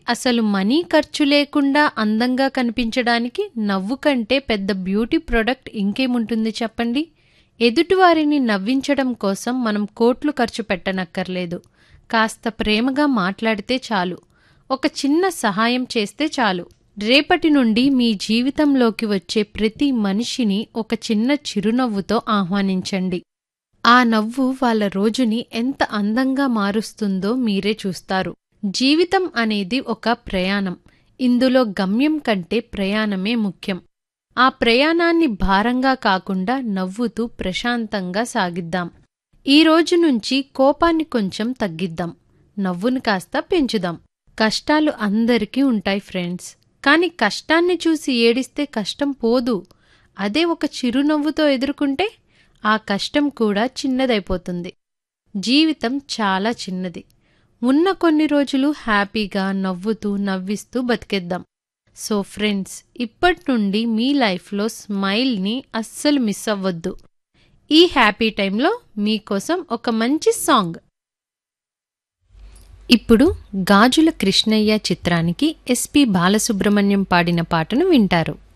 అసలు మనీ ఖర్చు లేకుండా అందంగా కనిపించడానికి నవ్వు కంటే పెద్ద బ్యూటీ ప్రొడక్ట్ ఇంకేముంటుంది చెప్పండి ఎదుటివారిని నవ్వించడం కోసం మనం కోట్లు ఖర్చు పెట్టనక్కర్లేదు కాస్త ప్రేమగా మాట్లాడితే చాలు ఒక చిన్న సహాయం చేస్తే చాలు రేపటి నుండి మీ జీవితంలోకి వచ్చే ప్రతి మనిషిని ఒక చిన్న చిరునవ్వుతో ఆహ్వానించండి ఆ నవ్వు వాళ్ళ రోజుని ఎంత అందంగా మారుస్తుందో మీరే చూస్తారు జీవితం అనేది ఒక ప్రయాణం ఇందులో గమ్యం కంటే ప్రయాణమే ముఖ్యం ఆ ప్రయాణాన్ని భారంగా కాకుండా నవ్వుతూ ప్రశాంతంగా సాగిద్దాం ఈ రోజు నుంచి కోపాన్ని కొంచెం తగ్గిద్దాం నవ్వును కాస్త పెంచుదాం కష్టాలు అందరికీ ఉంటాయి ఫ్రెండ్స్ కాని కష్టాన్ని చూసి ఏడిస్తే కష్టం పోదు అదే ఒక చిరునవ్వుతో ఎదుర్కొంటే ఆ కష్టం కూడా చిన్నదైపోతుంది జీవితం చాలా చిన్నది ఉన్న కొన్ని రోజులు హ్యాపీగా నవ్వుతూ నవ్విస్తూ బతికేద్దాం సో ఫ్రెండ్స్ ఇప్పటి నుండి మీ లైఫ్లో స్మైల్ని అస్సలు మిస్ అవ్వద్దు ఈ హ్యాపీ టైంలో మీకోసం ఒక మంచి సాంగ్ ఇప్పుడు గాజుల కృష్ణయ్య చిత్రానికి ఎస్పి బాలసుబ్రహ్మణ్యం పాడిన పాటను వింటారు